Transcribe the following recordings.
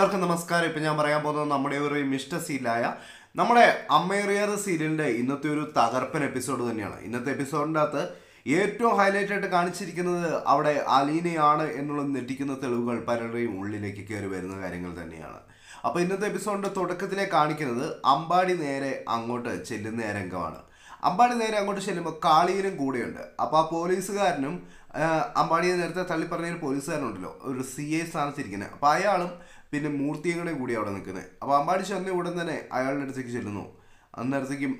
എല്ലാവർക്കും നമസ്കാരം ഇപ്പം ഞാൻ പറയാൻ പോകുന്നത് നമ്മുടെ ഒരു മിസ്റ്റർ സീലായ നമ്മുടെ അമ്മേറിയർ സീരിയലിൻ്റെ ഇന്നത്തെ ഒരു തകർപ്പൻ എപ്പിസോഡ് തന്നെയാണ് ഇന്നത്തെ എപ്പിസോഡിൻ്റെ അകത്ത് ഏറ്റവും ഹൈലൈറ്റ് ആയിട്ട് കാണിച്ചിരിക്കുന്നത് അവിടെ അലീനയാണ് എന്നുള്ള ഞെട്ടിക്കുന്ന തെളിവുകൾ പലരുടെയും ഉള്ളിലേക്ക് കയറി വരുന്ന കാര്യങ്ങൾ തന്നെയാണ് അപ്പോൾ ഇന്നത്തെ എപ്പിസോഡിൻ്റെ തുടക്കത്തിലെ കാണിക്കുന്നത് അമ്പാടി നേരെ അങ്ങോട്ട് ചെല്ലുന്ന രംഗമാണ് അമ്പാടി നേരെ അങ്ങോട്ട് ചെല്ലുമ്പോൾ കാളിയനും കൂടെയുണ്ട് അപ്പോൾ ആ പോലീസുകാരനും ആ, അമ്പാടിയെ നേരത്തെ തള്ളി പറഞ്ഞ ഒരു പോലീസുകാരനുണ്ടല്ലോ ഒരു സി ഐ സ്ഥാനത്തിരിക്കുന്നത് അപ്പോൾ അയാളും പിന്നെ മൂർത്തിയും കൂടെ കൂടി അവിടെ നിൽക്കുന്നത് അപ്പോൾ അമ്പാടി ചെന്ന ഉടൻ തന്നെ അയാളുടെ അടുത്തേക്ക് ചെല്ലുന്നു അന്നേരത്തേക്കും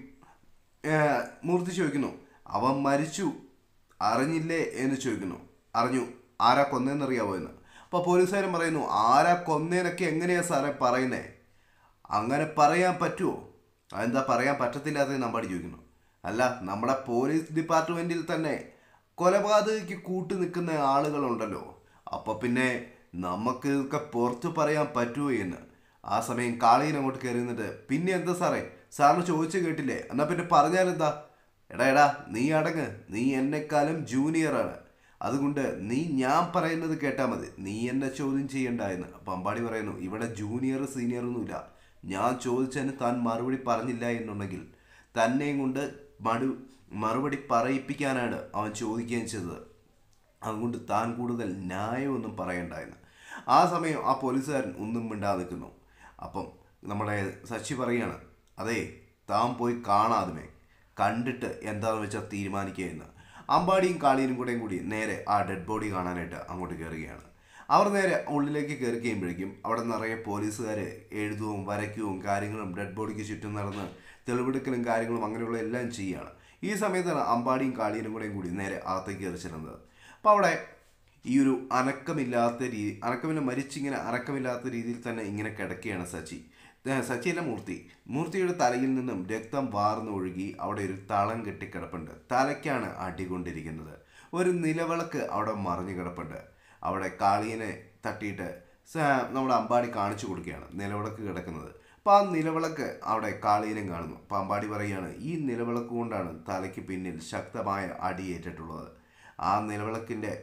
ഏ, മൂർത്തി ചോദിക്കുന്നു അവൻ മരിച്ചു അറിഞ്ഞില്ലേ എന്ന് ചോദിക്കുന്നു അറിഞ്ഞു ആരാ കൊന്നേന്നറിയാവോ എന്ന് അപ്പോൾ പോലീസുകാരൻ പറയുന്നു ആരാ കൊന്നേനൊക്കെ എങ്ങനെയാ സാറേ പറയുന്നേ അങ്ങനെ പറയാൻ പറ്റുമോ അതെന്താ പറയാൻ പറ്റത്തില്ലാത്തത് നമ്പാടി ചോദിക്കുന്നു അല്ല നമ്മുടെ പോലീസ് ഡിപ്പാർട്ട്മെൻറ്റിൽ തന്നെ കൊലപാതകയ്ക്ക് കൂട്ടു നിൽക്കുന്ന ആളുകളുണ്ടല്ലോ അപ്പോൾ പിന്നെ നമുക്ക് ഇതൊക്കെ പുറത്ത് പറയാൻ പറ്റുമോ എന്ന് ആ സമയം കാളിയൻ അങ്ങോട്ട് കയറി നിന്നിട്ട് പിന്നെ എന്താ സാറേ സാറിന് ചോദിച്ചു കേട്ടില്ലേ എന്നാൽ പിന്നെ പറഞ്ഞാലെന്താ എടാ എടാ നീ അടങ്ങ് നീ എന്നെക്കാളും ജൂനിയറാണ് അതുകൊണ്ട് നീ ഞാൻ പറയുന്നത് കേട്ടാൽ മതി നീ എന്നെ ചോദ്യം ചെയ്യണ്ട എന്ന് പമ്പാടി പറയുന്നു ഇവിടെ ജൂനിയർ സീനിയർ ഒന്നുമില്ല ഞാൻ ചോദിച്ചതിന് താൻ മറുപടി പറഞ്ഞില്ല എന്നുണ്ടെങ്കിൽ തന്നെയും കൊണ്ട് മടു മറുപടി പറയിപ്പിക്കാനാണ് അവൻ ചോദിക്കുകയും ചെയ്തത് അതുകൊണ്ട് താൻ കൂടുതൽ ന്യായമൊന്നും പറയണ്ട എന്ന് ആ സമയം ആ പോലീസുകാരൻ ഒന്നും മിണ്ടാതെ നിൽക്കുന്നു അപ്പം നമ്മുടെ സച്ചി പറയാണ് അതെ താൻ പോയി കാണാതുമേ കണ്ടിട്ട് എന്താണെന്ന് വെച്ചാൽ തീരുമാനിക്കുക എന്ന് അമ്പാടിയും കാളിയനും കൂടെയും കൂടി നേരെ ആ ഡെഡ് ബോഡി കാണാനായിട്ട് അങ്ങോട്ട് കയറുകയാണ് അവർ നേരെ ഉള്ളിലേക്ക് കയറി കഴിയുമ്പോഴേക്കും അവിടെ നിറയെ പോലീസുകാർ എഴുതുകയും വരയ്ക്കുകയും കാര്യങ്ങളും ഡെഡ് ബോഡിക്ക് ചുറ്റും നടന്ന് തെളിവെടുക്കലും കാര്യങ്ങളും അങ്ങനെയുള്ള എല്ലാം ചെയ്യുകയാണ് ഈ സമയത്താണ് അമ്പാടിയും കാളിയനും കൂടെയും കൂടി നേരെ അകത്തേക്ക് കയറി ചെല്ലുന്നത് അപ്പോൾ അവിടെ ഈ ഒരു അനക്കമില്ലാത്ത രീതി അനക്കമില്ല മരിച്ചിങ്ങനെ അനക്കമില്ലാത്ത രീതിയിൽ തന്നെ ഇങ്ങനെ കിടക്കുകയാണ് സച്ചി ഏ, സച്ചിയല്ല മൂർത്തി മൂർത്തിയുടെ തലയിൽ നിന്നും രക്തം വാർന്ന് ഒഴുകി അവിടെ ഒരു തളം കെട്ടിക്കിടപ്പുണ്ട് തലയ്ക്കാണ് അടികൊണ്ടിരിക്കുന്നത് ഒരു നിലവിളക്ക് അവിടെ മറിഞ്ഞു കിടപ്പുണ്ട് അവിടെ കാളിയനെ തട്ടിയിട്ട് സ- നമ്മുടെ അമ്പാടി കാണിച്ചു കൊടുക്കുകയാണ് നിലവിളക്ക് കിടക്കുന്നത് അപ്പോൾ ആ നിലവിളക്ക് അവിടെ കാളിയനും കാണുന്നു അപ്പോൾ അമ്പാടി പറയുകയാണ് ഈ നിലവിളക്ക് കൊണ്ടാണ് തലയ്ക്ക് പിന്നിൽ ശക്തമായ അടിയേറ്റിട്ടുള്ളത് ആ നിലവിളക്കിൻ്റെ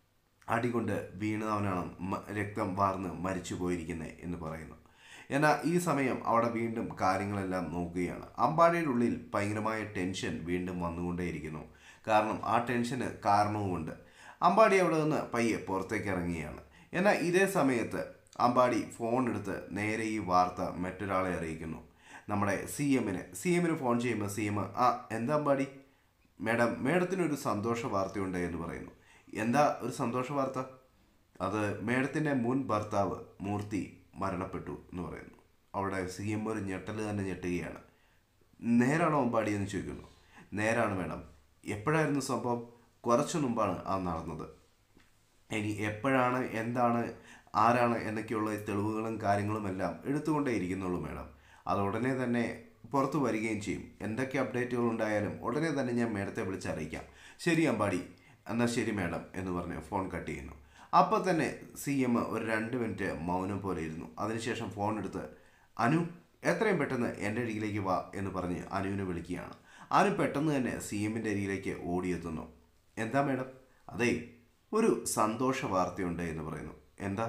അടി കൊണ്ട് വീണവനാണ് മ- രക്തം വാർന്ന് മരിച്ചു പോയിരിക്കുന്നത് എന്ന് പറയുന്നു എന്നാൽ ഈ സമയം അവിടെ വീണ്ടും കാര്യങ്ങളെല്ലാം നോക്കുകയാണ് അമ്പാടിയുടെ ഉള്ളിൽ ഭയങ്കരമായ ടെൻഷൻ വീണ്ടും വന്നുകൊണ്ടേയിരിക്കുന്നു കാരണം ആ ടെൻഷന് കാരണവുമുണ്ട് അമ്പാടി അവിടെ നിന്ന് പയ്യെ പുറത്തേക്ക് ഇറങ്ങുകയാണ് എന്നാൽ ഇതേ സമയത്ത് അമ്പാടി ഫോൺ എടുത്ത് നേരെ ഈ വാർത്ത മറ്റൊരാളെ അറിയിക്കുന്നു നമ്മുടെ സി എമ്മിന് സി എമ്മിന് ഫോൺ ചെയ്യുമ്പോൾ സി എം ആ എന്താ അമ്പാടി മേഡം മേഡത്തിനൊരു സന്തോഷ വാർത്തയുണ്ട് എന്ന് പറയുന്നു എന്താ ഒരു സന്തോഷ വാർത്ത അത് മേഡത്തിൻ്റെ മുൻ ഭർത്താവ് മൂർത്തി മരണപ്പെട്ടു എന്ന് പറയുന്നു അവിടെ സി എം ഒരു ഞെട്ടൽ തന്നെ ഞെട്ടുകയാണ് നേരാണോ അമ്പാടി എന്ന് ചോദിക്കുന്നു നേരാണ് മേഡം എപ്പോഴായിരുന്നു സംഭവം കുറച്ചു മുമ്പാണ് ആ നടന്നത് ഇനി എപ്പോഴാണ് എന്താണ് ആരാണ് എന്നൊക്കെയുള്ള തെളിവുകളും കാര്യങ്ങളും എല്ലാം എടുത്തുകൊണ്ടേ ഇരിക്കുന്നുള്ളൂ മേഡം അത് ഉടനെ തന്നെ പുറത്തു വരികയും ചെയ്യും എന്തൊക്കെ അപ്ഡേറ്റുകൾ ഉണ്ടായാലും ഉടനെ തന്നെ ഞാൻ മേഡത്തെ വിളിച്ചറിയിക്കാം ശരി അമ്പാടി എന്നാൽ ശരി മേഡം എന്ന് പറഞ്ഞ് ഫോൺ കട്ട് ചെയ്യുന്നു അപ്പോൾ തന്നെ സി എം ഒരു രണ്ട് മിനിറ്റ് മൗനം പോലെ ഇരുന്നു അതിനുശേഷം ഫോൺ എടുത്ത് അനു എത്രയും പെട്ടെന്ന് എൻ്റെ അരികിലേക്ക് വാ എന്ന് പറഞ്ഞ് അനുവിനെ വിളിക്കുകയാണ് അനു പെട്ടെന്ന് തന്നെ സി എമ്മിൻ്റെ അരികിലേക്ക് ഓടിയെത്തുന്നു എന്താ മേഡം അതെ ഒരു സന്തോഷ വാർത്തയുണ്ട് എന്ന് പറയുന്നു എന്താ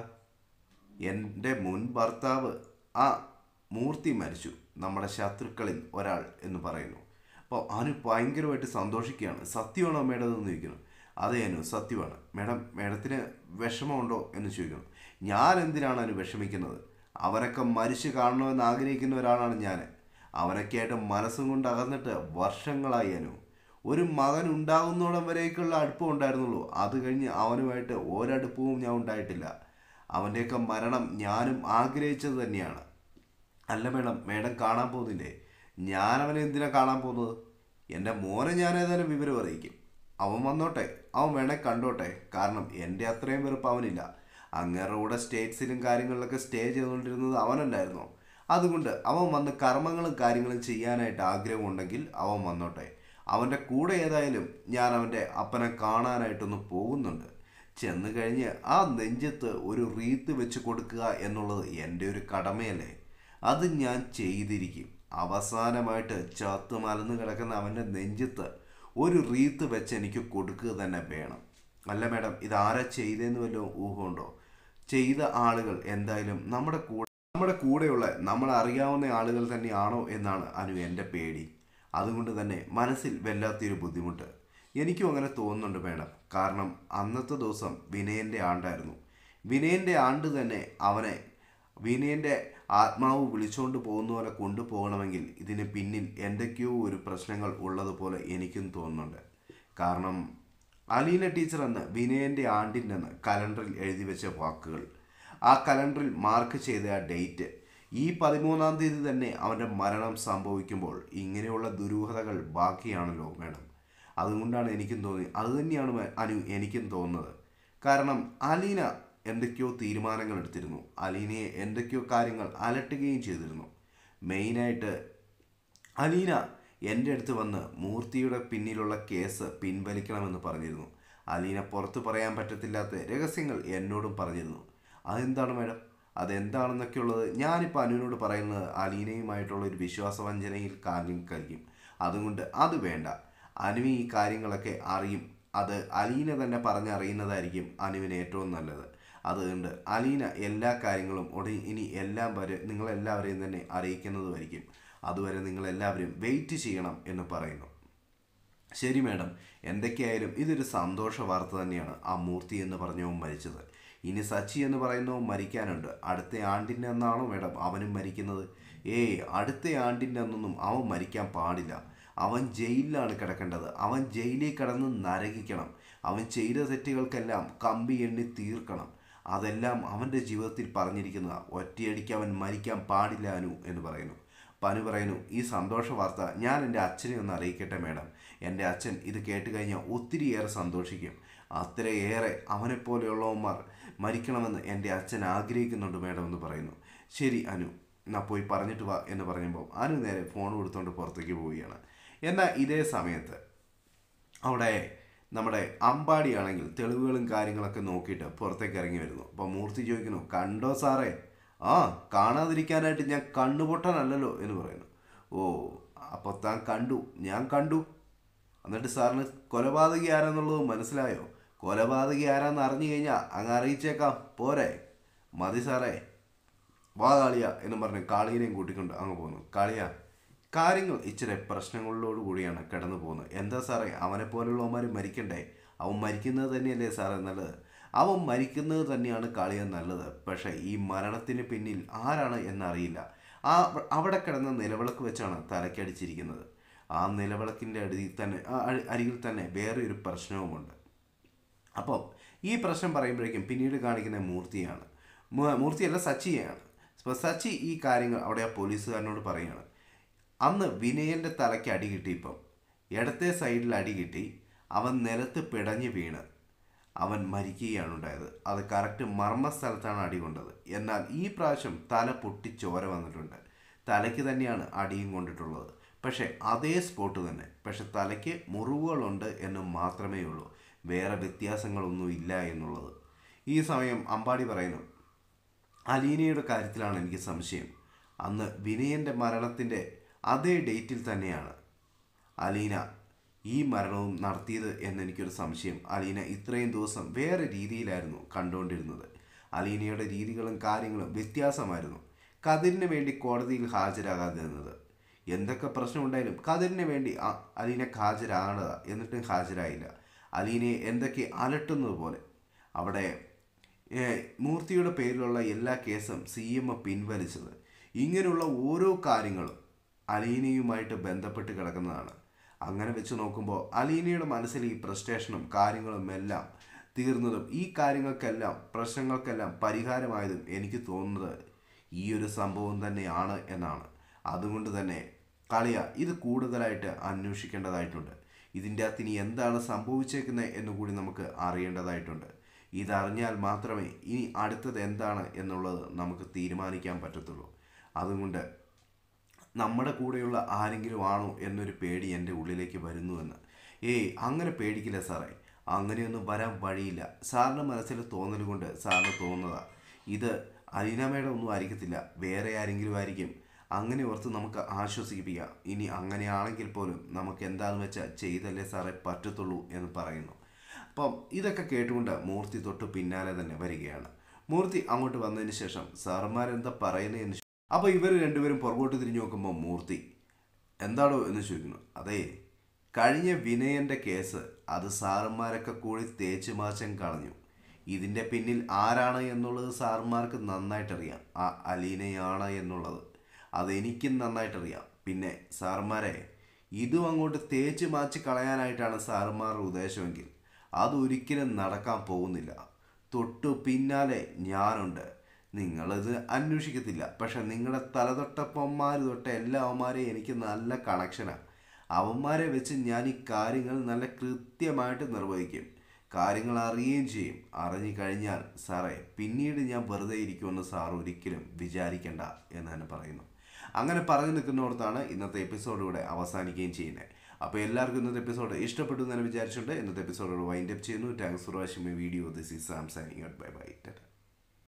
എൻ്റെ മുൻ ഭർത്താവ് ആ മൂർത്തി മരിച്ചു നമ്മുടെ ശത്രുക്കളിൽ ഒരാൾ എന്ന് പറയുന്നു അപ്പോൾ അനു ഭയങ്കരമായിട്ട് സന്തോഷിക്കുകയാണ് സത്യമാണോ മേഡം എന്ന് ചോദിക്കുന്നു അതെ അനു സത്യമാണ് മേഡം മേഡത്തിന് വിഷമമുണ്ടോ എന്ന് ചോദിക്കുന്നു ഞാൻ എന്തിനാണ് അനു വിഷമിക്കുന്നത് അവനൊക്കെ മരിച്ചു കാണണമെന്ന് ആഗ്രഹിക്കുന്ന ഒരാളാണ് ഞാൻ അവനൊക്കെ ആയിട്ട് മനസ്സും കൊണ്ട് അകന്നിട്ട് വർഷങ്ങളായി അനു ഒരു മകൻ ഉണ്ടാകുന്നോളം വരേക്കുള്ള അടുപ്പം ഉണ്ടായിരുന്നുള്ളൂ അത് കഴിഞ്ഞ് അവനുമായിട്ട് ഒരടുപ്പവും ഞാൻ ഉണ്ടായിട്ടില്ല അവൻ്റെയൊക്കെ മരണം ഞാനും ആഗ്രഹിച്ചത് തന്നെയാണ് അല്ല മേഡം മേഡം കാണാൻ പോകുന്നില്ലേ ഞാൻ അവനെ എന്തിനാ കാണാൻ പോകുന്നത് എൻ്റെ മോനെ ഞാൻ ഏതായാലും വിവരം അറിയിക്കും അവൻ വന്നോട്ടെ അവൻ വേണേ കണ്ടോട്ടെ കാരണം എൻ്റെ അത്രയും വെറുപ്പ് അവനില്ല അങ്ങേരുടെ കൂടെ സ്റ്റേറ്റ്സിലും കാര്യങ്ങളിലൊക്കെ സ്റ്റേ ചെയ്തുകൊണ്ടിരുന്നത് അവനല്ലായിരുന്നോ അതുകൊണ്ട് അവൻ വന്ന് കർമ്മങ്ങളും കാര്യങ്ങളും ചെയ്യാനായിട്ട് ആഗ്രഹമുണ്ടെങ്കിൽ അവൻ വന്നോട്ടെ അവൻ്റെ കൂടെ ഏതായാലും ഞാൻ അവൻ്റെ അപ്പനെ കാണാനായിട്ടൊന്ന് പോകുന്നുണ്ട് ചെന്ന് കഴിഞ്ഞ് ആ നെഞ്ചത്ത് ഒരു റീത്ത് വെച്ച് കൊടുക്കുക എന്നുള്ളത് എൻ്റെ ഒരു കടമയല്ലേ അത് ഞാൻ ചെയ്തിരിക്കും അവസാനമായിട്ട് ചത്ത് മലന്ന് കിടക്കുന്ന അവൻ്റെ നെഞ്ചത്ത് ഒരു റീത്ത് വെച്ച് എനിക്ക് കൊടുക്കുക തന്നെ വേണം അല്ല മേഡം ഇതാരാ ചെയ്തതെന്ന് വല്ലതും ഊഹമുണ്ടോ ചെയ്ത ആളുകൾ എന്തായാലും നമ്മുടെ കൂടെ നമ്മുടെ കൂടെയുള്ള നമ്മൾ അറിയാവുന്ന ആളുകൾ തന്നെയാണോ എന്നാണ് അനു എൻ്റെ പേടി അതുകൊണ്ട് തന്നെ മനസ്സിൽ വല്ലാത്തൊരു ബുദ്ധിമുട്ട് എനിക്കും അങ്ങനെ തോന്നുന്നുണ്ട് മേഡം കാരണം അന്നത്തെ ദിവസം വിനയൻ്റെ ആണ്ടായിരുന്നു വിനയൻ്റെ ആണ്ട് തന്നെ അവനെ വിനയൻ്റെ ആത്മാവ് വിളിച്ചുകൊണ്ട് പോകുന്ന പോലെ കൊണ്ടുപോകണമെങ്കിൽ ഇതിന് പിന്നിൽ എന്തൊക്കെയോ ഒരു പ്രശ്നങ്ങൾ ഉള്ളതുപോലെ എനിക്കും തോന്നുന്നുണ്ട് കാരണം അലീന ടീച്ചർ എന്ന് വിനയൻ്റെ ആണ്ടിൻ്റെ അന്ന് കലണ്ടറിൽ എഴുതി വെച്ച വാക്കുകൾ ആ കലണ്ടറിൽ മാർക്ക് ചെയ്ത ആ ഡേറ്റ് ഈ പതിമൂന്നാം തീയതി തന്നെ അവൻ്റെ മരണം സംഭവിക്കുമ്പോൾ ഇങ്ങനെയുള്ള ദുരൂഹതകൾ ബാക്കിയാണല്ലോ മേഡം അതുകൊണ്ടാണ് എനിക്കും തോന്നി അതുതന്നെയാണ് മേ- അനു എനിക്കും തോന്നുന്നത് കാരണം അലീന എന്തൊക്കെയോ തീരുമാനങ്ങൾ എടുത്തിരുന്നു അലീനയെ എന്തൊക്കെയോ കാര്യങ്ങൾ അലട്ടുകയും ചെയ്തിരുന്നു മെയിനായിട്ട് അലീന എൻ്റെ അടുത്ത് വന്ന് മൂർത്തിയുടെ പിന്നിലുള്ള കേസ് പിൻവലിക്കണമെന്ന് പറഞ്ഞിരുന്നു അലീന പുറത്ത് പറയാൻ പറ്റത്തില്ലാത്ത രഹസ്യങ്ങൾ എന്നോടും പറഞ്ഞിരുന്നു അതെന്താണ് മാഡം അതെന്താണെന്നൊക്കെ ഉള്ളത് ഞാനിപ്പോൾ അനുവിനോട് പറയുന്നത് അലീനയുമായിട്ടുള്ള ഒരു വിശ്വാസവഞ്ചനയിൽ കാര്യം കഴിക്കും അതുകൊണ്ട് അത് വേണ്ട അനു ഈ കാര്യങ്ങളൊക്കെ അറിയും അത് അലീന തന്നെ പറഞ്ഞറിയുന്നതായിരിക്കും അനുവിന് ഏറ്റവും നല്ലത് അതുകൊണ്ട് അലീന എല്ലാ കാര്യങ്ങളും ഉടൻ ഇനി എല്ലാം വരെ നിങ്ങളെല്ലാവരെയും തന്നെ അറിയിക്കുന്നതുമായിരിക്കും അതുവരെ നിങ്ങളെല്ലാവരും വെയിറ്റ് ചെയ്യണം എന്ന് പറയുന്നു ശരി മാഡം എന്തൊക്കെയായാലും ഇതൊരു സന്തോഷ വാർത്ത തന്നെയാണ് ആ മൂർത്തി എന്ന് പറഞ്ഞവൻ മരിച്ചത് ഇനി സച്ചി എന്ന് പറയുന്നവൻ മരിക്കാനുണ്ട് അടുത്ത ആണ്ടിൻ്റെ അന്നാണോ മാഡം അവനും മരിക്കുന്നത് ഏയ് അടുത്ത ആണ്ടിൻ്റെ അന്നൊന്നും അവൻ മരിക്കാൻ പാടില്ല അവൻ ജയിലിലാണ് കിടക്കേണ്ടത് അവൻ ജയിലിൽ കിടന്ന് നരകിക്കണം അവൻ ചെയ്ത തെറ്റുകൾക്കെല്ലാം കമ്പി എണ്ണി തീർക്കണം അതെല്ലാം അവൻ്റെ ജീവിതത്തിൽ പറഞ്ഞിരിക്കുന്ന ഒറ്റയടിക്ക് അവൻ മരിക്കാൻ പാടില്ല അനു എന്ന് പറയുന്നു പനു പറയുന്നു ഈ സന്തോഷ വാർത്ത ഞാൻ എൻ്റെ അച്ഛനെ ഒന്ന് അറിയിക്കട്ടെ മേഡം എൻ്റെ അച്ഛൻ ഇത് കേട്ട് കഴിഞ്ഞാൽ ഒത്തിരിയേറെ സന്തോഷിക്കും അത്രയേറെ അവനെപ്പോലെയുള്ളവന്മാർ മരിക്കണമെന്ന് എൻ്റെ അച്ഛൻ ആഗ്രഹിക്കുന്നുണ്ട് മേഡം എന്ന് പറയുന്നു ശരി അനു എന്നാ പോയി പറഞ്ഞിട്ട് വാ എന്ന് പറയുമ്പോൾ അനു നേരെ ഫോൺ കൊടുത്തുകൊണ്ട് പുറത്തേക്ക് പോവുകയാണ് എന്നാൽ ഇതേ സമയത്ത് അവിടെ നമ്മുടെ അമ്പാടിയാണെങ്കിൽ തെളിവുകളും കാര്യങ്ങളൊക്കെ നോക്കിയിട്ട് പുറത്തേക്ക് ഇറങ്ങി വരുന്നു അപ്പോൾ മൂർത്തി ചോദിക്കുന്നു കണ്ടോ സാറേ ആ കാണാതിരിക്കാനായിട്ട് ഞാൻ കണ്ണുപൊട്ടാനല്ലല്ലോ എന്ന് പറയുന്നു ഓ അപ്പോൾ താൻ കണ്ടു ഞാൻ കണ്ടു എന്നിട്ട് സാറിന് കൊലപാതകി ആരാന്നുള്ളത് മനസ്സിലായോ കൊലപാതകി ആരാന്ന് അറിഞ്ഞു കഴിഞ്ഞാൽ അങ്ങ് അറിയിച്ചേക്കാം പോരെ മതി സാറേ വാ കാളിയ എന്ന് പറഞ്ഞ് കാളിയനെയും കൂട്ടിക്കൊണ്ട് അങ്ങ് പോന്നു കാളിയ കാര്യങ്ങൾ ഇച്ചിരി പ്രശ്നങ്ങളിലോട് കൂടിയാണ് കടന്നു പോകുന്നത് എന്താ സാറേ അവനെ പോലുള്ളവന്മാർ മരിക്കണ്ടേ അവൻ മരിക്കുന്നത് തന്നെയല്ലേ സാറേ നല്ലത് അവൻ മരിക്കുന്നത് തന്നെയാണ് കാളിയ നല്ലത് പക്ഷേ ഈ മരണത്തിന് പിന്നിൽ ആരാണ് എന്നറിയില്ല ആ അവിടെ കിടന്ന നിലവിളക്ക് വെച്ചാണ് തലക്കടിച്ചിരിക്കുന്നത് ആ നിലവിളക്കിൻ്റെ അടിയിൽ തന്നെ ആ അരി- അരികിൽ തന്നെ വേറെ ഒരു പ്രശ്നവുമുണ്ട് അപ്പം ഈ പ്രശ്നം പറയുമ്പോഴേക്കും പിന്നീട് കാണിക്കുന്ന മൂർത്തിയാണ് മൂ- മൂർത്തിയല്ല സച്ചിയാണ് അപ്പോൾ സച്ചി ഈ കാര്യങ്ങൾ അവിടെ ആ പോലീസുകാരനോട് പറയുകയാണ് അന്ന് വിനയൻ്റെ തലയ്ക്ക് അടി കിട്ടിയപ്പം ഇടത്തെ സൈഡിൽ അടി കിട്ടി അവൻ നിലത്ത് പിടഞ്ഞ് വീണ് അവൻ മരിക്കുകയാണ് ഉണ്ടായത് അത് കറക്റ്റ് മർമ്മസ്ഥലത്താണ് അടി കൊണ്ടത് എന്നാൽ ഈ പ്രാവശ്യം തല പൊട്ടി ചോര വന്നിട്ടുണ്ട് തലയ്ക്ക് തന്നെയാണ് അടിയും കൊണ്ടിട്ടുള്ളത് പക്ഷേ അതേ സ്പോട്ട് തന്നെ പക്ഷെ തലയ്ക്ക് മുറിവുകളുണ്ട് എന്ന് മാത്രമേ ഉള്ളൂ വേറെ വ്യത്യാസങ്ങളൊന്നും ഇല്ല എന്നുള്ളത് ഈ സമയം അമ്പാടി പറയുന്നു അലീനയുടെ കാര്യത്തിലാണ് എനിക്ക് സംശയം അന്ന് വിനയൻ്റെ മരണത്തിൻ്റെ അതേ ഡേറ്റിൽ തന്നെയാണ് അലീന ഈ മരണവും നടത്തിയത് എന്നെനിക്കൊരു സംശയം അലീന ഇത്രയും ദിവസം വേറെ രീതിയിലായിരുന്നു കണ്ടുകൊണ്ടിരുന്നത് അലീനയുടെ രീതികളും കാര്യങ്ങളും വ്യത്യാസമായിരുന്നു കതിരിന് വേണ്ടി കോടതിയിൽ ഹാജരാകാതെ നിന്നത് എന്തൊക്കെ പ്രശ്നമുണ്ടായാലും കതിരിന് വേണ്ടി അ- അലീനക്ക് ഹാജരാകേണ്ടതാ എന്നിട്ടും ഹാജരായില്ല അലീനയെ എന്തൊക്കെ അലട്ടുന്നത് പോലെ അവിടെ ഏ, മൂർത്തിയുടെ പേരിലുള്ള എല്ലാ കേസും സി എം പിൻവലിച്ചത് ഇങ്ങനെയുള്ള ഓരോ കാര്യങ്ങളും അലീനയുമായിട്ട് ബന്ധപ്പെട്ട് കിടക്കുന്നതാണ് അങ്ങനെ വെച്ച് നോക്കുമ്പോൾ അലീനയുടെ മനസ്സിൽ ഈ പ്രസ്റ്റേഷനും കാര്യങ്ങളും എല്ലാം തീർന്നതും ഈ കാര്യങ്ങൾക്കെല്ലാം പ്രശ്നങ്ങൾക്കെല്ലാം പരിഹാരമായതും എനിക്ക് തോന്നുന്നത് ഈ ഒരു സംഭവം തന്നെയാണ് എന്നാണ് അതുകൊണ്ട് തന്നെ കളിയ ഇത് കൂടുതലായിട്ട് അന്വേഷിക്കേണ്ടതായിട്ടുണ്ട് ഇതിൻ്റെ അകത്ത് ഇനി എന്താണ് സംഭവിച്ചേക്കുന്നത് എന്ന് കൂടി നമുക്ക് അറിയേണ്ടതായിട്ടുണ്ട് ഇതറിഞ്ഞാൽ മാത്രമേ ഇനി അടുത്തത് എന്താണ് എന്നുള്ളത് നമുക്ക് തീരുമാനിക്കാൻ പറ്റത്തുള്ളൂ അതുകൊണ്ട് നമ്മുടെ കൂടെയുള്ള ആരെങ്കിലും ആണോ എന്നൊരു പേടി എൻ്റെ ഉള്ളിലേക്ക് വരുന്നുവെന്ന് ഏയ് അങ്ങനെ പേടിക്കില്ല സാറേ അങ്ങനെയൊന്നും വരാൻ വഴിയില്ല സാറിൻ്റെ മനസ്സിൽ തോന്നൽ കൊണ്ട് സാറിന് തോന്നുന്നതാ ഇത് അലീനമ്മയുടെ ഒന്നും ആയിരിക്കത്തില്ല വേറെ ആരെങ്കിലും ആയിരിക്കും അങ്ങനെ ഓർത്ത് നമുക്ക് ആശ്വസിപ്പിക്കാം ഇനി അങ്ങനെയാണെങ്കിൽ പോലും നമുക്ക് എന്താണെന്ന് വെച്ചാൽ ചെയ്തല്ലേ സാറേ പറ്റത്തുള്ളൂ എന്ന് പറയുന്നു അപ്പം ഇതൊക്കെ കേട്ടുകൊണ്ട് മൂർത്തി തൊട്ട് പിന്നാലെ തന്നെ വരികയാണ് മൂർത്തി അങ്ങോട്ട് വന്നതിന് ശേഷം സാറന്മാരെന്താ പറയുന്നതെന്ന് ചോ- അപ്പോൾ ഇവർ രണ്ടുപേരും പുറകോട്ട് തിരിഞ്ഞു നോക്കുമ്പോൾ മൂർത്തി എന്താടോ എന്ന് ചോദിക്കുന്നു അതേ കഴിഞ്ഞ വിനയൻ്റെ കേസ് അത് സാറന്മാരൊക്കെ കൂടി തേച്ച് മാച്ചം കളഞ്ഞു ഇതിൻ്റെ പിന്നിൽ ആരാണ് എന്നുള്ളത് സാറന്മാർക്ക് നന്നായിട്ടറിയാം ആ അലീനയാണ് എന്നുള്ളത് അതെനിക്കും നന്നായിട്ടറിയാം പിന്നെ സാറന്മാരെ ഇതും അങ്ങോട്ട് തേച്ച് മാച്ച് കളയാനായിട്ടാണ് സാറന്മാരുടെ ഉദ്ദേശമെങ്കിൽ അതൊരിക്കലും നടക്കാൻ പോകുന്നില്ല തൊട്ടു പിന്നാലെ ഞാനുണ്ട് നിങ്ങളിത് അന്വേഷിക്കത്തില്ല പക്ഷെ നിങ്ങളുടെ തലതൊട്ടപ്പന്മാർ തൊട്ട് എല്ലാ അവന്മാരെയും എനിക്ക് നല്ല കണക്ഷനാണ് അവന്മാരെ വെച്ച് ഞാൻ ഈ കാര്യങ്ങൾ നല്ല കൃത്യമായിട്ട് നിർവഹിക്കും കാര്യങ്ങൾ അറിയുകയും ചെയ്യും അറിഞ്ഞു കഴിഞ്ഞാൽ സാറേ പിന്നീട് ഞാൻ വെറുതെ ഇരിക്കുമെന്ന് സാർ ഒരിക്കലും വിചാരിക്കേണ്ട എന്ന് തന്നെ പറയുന്നു അങ്ങനെ പറഞ്ഞു നിൽക്കുന്നിടത്താണ് ഇന്നത്തെ എപ്പിസോഡ് ഇവിടെ അവസാനിക്കുകയും ചെയ്യുന്നത് അപ്പോൾ എല്ലാവർക്കും ഇന്നത്തെ എപ്പിസോഡ് ഇഷ്ടപ്പെട്ടു എന്ന് തന്നെ വിചാരിച്ചുകൊണ്ട് ഇന്നത്തെ എപ്പിസോഡ് വൈൻഡപ്പ് ചെയ്യുന്നു thanks for watching my video this is Sam signing out bye bye Tata